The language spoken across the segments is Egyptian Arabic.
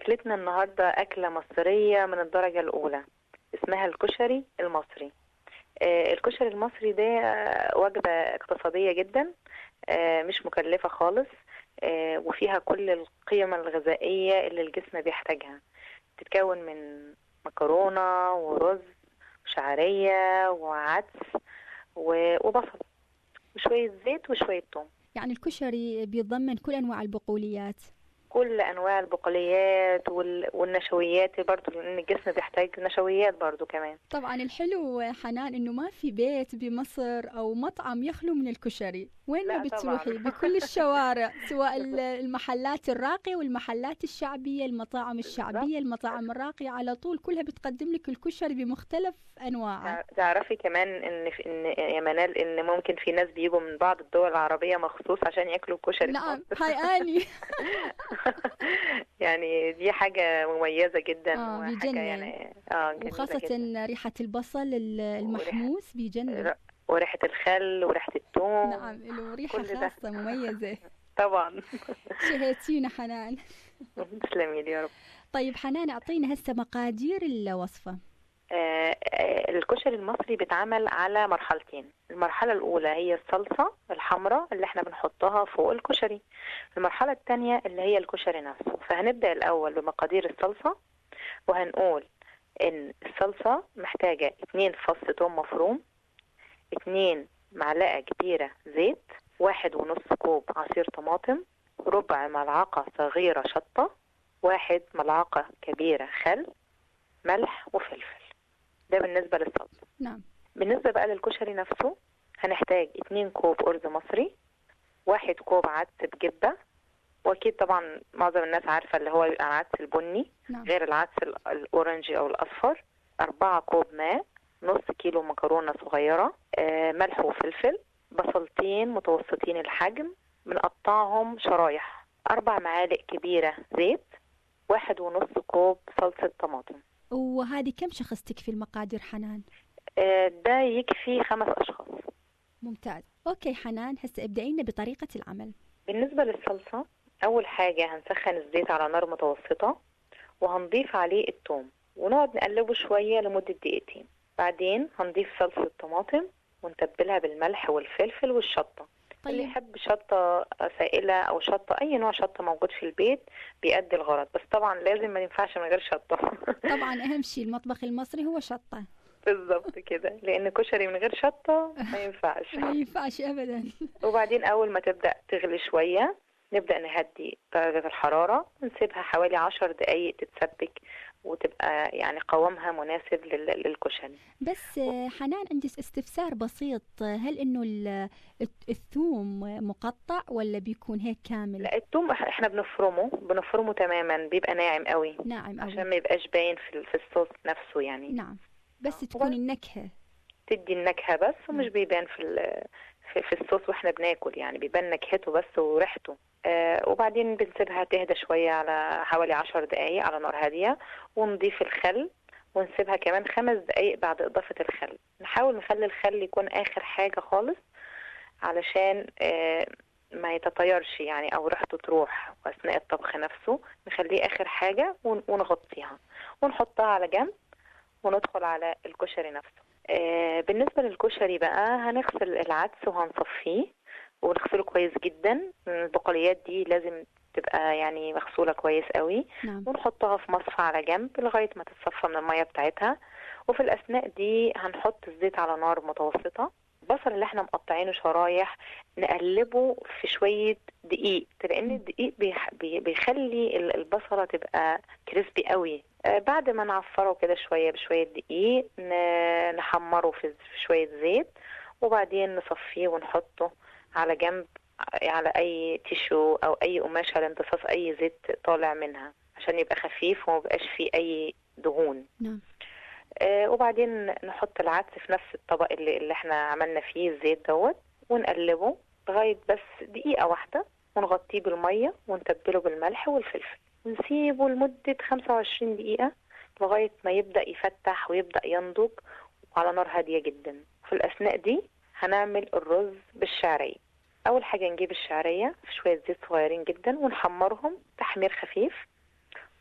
أكلتنا النهاردة أكلة مصرية من الدرجة الأولى اسمها الكشري المصري آه، الكشري المصري ده آه، وجبة اقتصادية جدا آه، مش مكلفة خالص آه، وفيها كل القيم الغذائية اللي الجسم بيحتاجها تتكون من مكرونة ورز وشعرية وعدس و- وبصل وشوية زيت وشوية توم يعني الكشري بيتضمن كل أنواع البقوليات كل انواع البقوليات وال- والنشويات برضو لان الجسم بيحتاج نشويات برضو كمان طبعا الحلو حنان انه ما في بيت بمصر او مطعم يخلو من الكشري وين ما لا بتروحي طبعاً. بكل الشوارع سواء ال- المحلات الراقية والمحلات الشعبية المطاعم الشعبية المطاعم الراقية على طول كلها بتقدم لك الكشري بمختلف انواعه تع- تعرفي كمان ان في ان يا منال ان ممكن في ناس بيجوا من بعض الدول العربيه مخصوص عشان ياكلوا كشري في نعم مصر. هاي اني يعني دي حاجه مميزه جدا آه، وحاجه بيجنن. يعني اه جميلة جداً. وخاصة ريحة البصل ال- المحموس بيجنن ر- وريحه الخل وريحه الثوم نعم له ريحة كل ده. خاصة مميزة طبعا شهيتينا حنان تسلمي لي يا رب طيب حنان اعطينا هسه مقادير الوصفة آه، آه، الكشري المصري بيتعمل على مرحلتين المرحلة الأولى هي الصلصة الحمراء اللي احنا بنحطها فوق الكشري المرحلة الثانية اللي هي الكشري نفسه فهنبدأ الأول بمقادير الصلصة وهنقول إن الصلصة محتاجة اتنين فص توم مفروم اتنين معلقة كبيرة زيت واحد ونص كوب عصير طماطم ربع ملعقة صغيرة شطة واحد ملعقة كبيرة خل ملح وفلفل ده بالنسبة للصلصة نعم بالنسبة بقى للكشري نفسه هنحتاج اتنين كوب أرز مصري واحد كوب عدس بجبة وأكيد طبعا معظم الناس عارفة اللي هو بيبقى العدس البني نعم غير العدس ال- الأورنجي أو الأصفر أربعة كوب ماء نص كيلو مكرونة صغيرة آه، ملح وفلفل بصلتين متوسطين الحجم بنقطعهم شرايح أربع معالق كبيرة زيت واحد ونص كوب صلصة طماطم وهذه كم شخص تكفي المقادير حنان آه، ده يكفي خمس أشخاص ممتاز اوكي حنان هسه ابدأينا بطريقة العمل بالنسبة للصلصة أول حاجة هنسخن الزيت على نار متوسطة وهنضيف عليه الثوم ونقعد نقلبه شوية لمدة دقيقتين بعدين هنضيف صلصة طماطم ونتبلها بالملح والفلفل والشطة اللي طيب يحب شطة سائلة أو شطة أي نوع شطة موجود في البيت بيأدي الغرض بس طبعا لازم ما ينفعش من غير شطة طبعا اهم شيء المطبخ المصري هو شطة بالظبط كده لأن كشري من غير شطة ما ينفعش ما ينفعش ابدا وبعدين أول ما تبدأ تغلي شوية نبدأ نهدي درجة الحرارة ونسيبها حوالي عشر دقايق تتسبك وتبقى يعني قوامها مناسب لل- للكشري بس آه، حنان عندي استفسار بسيط آه، هل انه ال- الت- الثوم مقطع ولا بيكون هيك كامل لا الثوم إح- احنا بنفرمه بنفرمه تماما بيبقى ناعم قوي ناعم عشان أوي. ما يبقاش باين في ال- في الصوص نفسه يعني نعم بس آه. تكون النكهة تدي النكهة بس ومش مم. بيبان في ال- في, في الصوص واحنا بناكل يعني بيبان نكهته بس وريحته آه وبعدين بنسيبها تهدى شوية على حوالي عشر دقايق على نار هادية ونضيف الخل ونسيبها كمان خمس دقايق بعد إضافة الخل نحاول نخلي الخل يكون آخر حاجة خالص علشان آه ما يتطيرش يعني أو ريحته تروح أثناء الطبخ نفسه نخليه آخر حاجة ون- ونغطيها ونحطها على جنب وندخل على الكشري نفسه آه، بالنسبة للكشري بقى هنغسل العدس وهنصفيه ونغسله كويس جدا البقوليات دي لازم تبقى يعني مغسولة كويس قوي نعم ونحطها في مصفى على جنب لغاية ما تتصفى من المية بتاعتها وفي الأثناء دي هنحط الزيت على نار متوسطة البصل اللي احنا مقطعينه شرايح نقلبه في شوية دقيق لأن الدقيق بيح- بي- بيخلي ال- البصلة تبقى كريسبي قوي آه، بعد ما نعفره كده شوية بشوية دقيق ن- نحمره في في شوية زيت وبعدين نصفيه ونحطه على جنب على أي تيشو أو أي قماشة لامتصاص أي زيت طالع منها عشان يبقى خفيف ومبقاش فيه أي دهون نعم آه، وبعدين نحط العدس في نفس الطبق اللي, اللي احنا عملنا فيه الزيت دوت ونقلبه لغاية بس دقيقة واحدة ونغطيه بالمية ونتبله بالملح والفلفل ونسيبه لمدة 25 دقيقة لغاية ما يبدأ يفتح ويبدأ ينضج وعلى نار هادية جدا في الأثناء دي هنعمل الرز بالشعرية أول حاجة نجيب الشعرية في شوية زيت صغيرين جدا ونحمرهم تحمير خفيف ونحط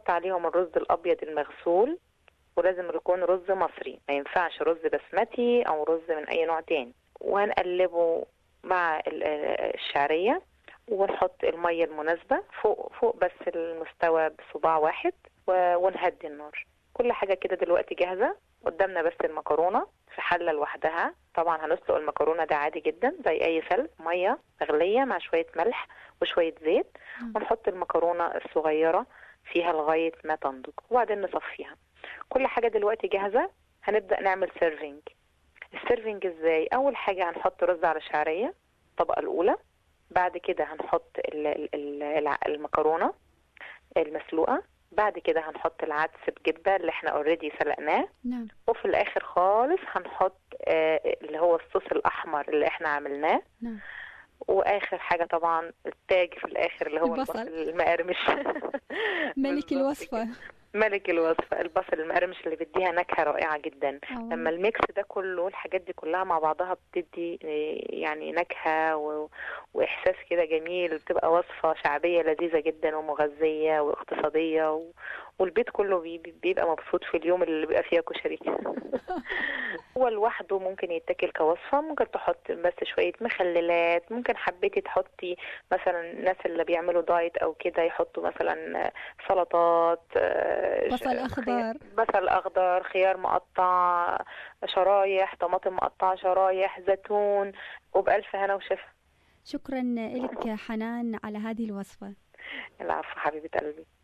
هنحط عليهم الرز الابيض المغسول ولازم يكون رز مصري ما ينفعش رز بسمتي او رز من اي نوع تاني وهنقلبه مع ال- الشعريه ونحط الميه المناسبه فوق فوق بس المستوى بصباع واحد و- ونهدي النار كل حاجه كده دلوقتي جاهزه قدامنا بس المكرونه في حله لوحدها طبعا هنسلق المكرونه ده عادي جدا زي اي سلق ميه مغليه مع شويه ملح وشويه زيت مم. ونحط المكرونه الصغيره فيها لغايه ما تنضج وبعدين نصفيها كل حاجه دلوقتي جاهزه هنبدا نعمل سيرفينج السيرفينج ازاي اول حاجه هنحط رز على شعريه الطبقه الاولى بعد كده هنحط ال- ال- ال- الع- المكرونه المسلوقه بعد كده هنحط العدس بجبه اللي احنا اوريدي سلقناه نعم وفي الاخر خالص هنحط آه، اللي هو الصوص الاحمر اللي احنا عملناه نعم واخر حاجه طبعا التاج في الاخر اللي هو البصل. البصل المقرمش ملك بالظبط الوصفة ملك الوصفه البصل المقرمش اللي بيديها نكهه رائعه جدا آه. لما الميكس ده كله الحاجات دي كلها مع بعضها بتدي آه، يعني نكهه و... واحساس كده جميل بتبقى وصفه شعبيه لذيذه جدا ومغذيه واقتصاديه و... والبيت كله بي... بيبقى مبسوط في اليوم اللي بيبقى فيها كشري هو لوحده ممكن يتاكل كوصفه ممكن تحط بس شويه مخللات ممكن حبيتي تحطي مثلا الناس اللي بيعملوا دايت او كده يحطوا مثلا سلطات آه، بصل خيار- أخضر. بصل اخضر خيار مقطع شرايح طماطم مقطعه شرايح زيتون وبألف هنا وشفا شكرا لك حنان على هذه الوصفة العفو حبيبه قلبي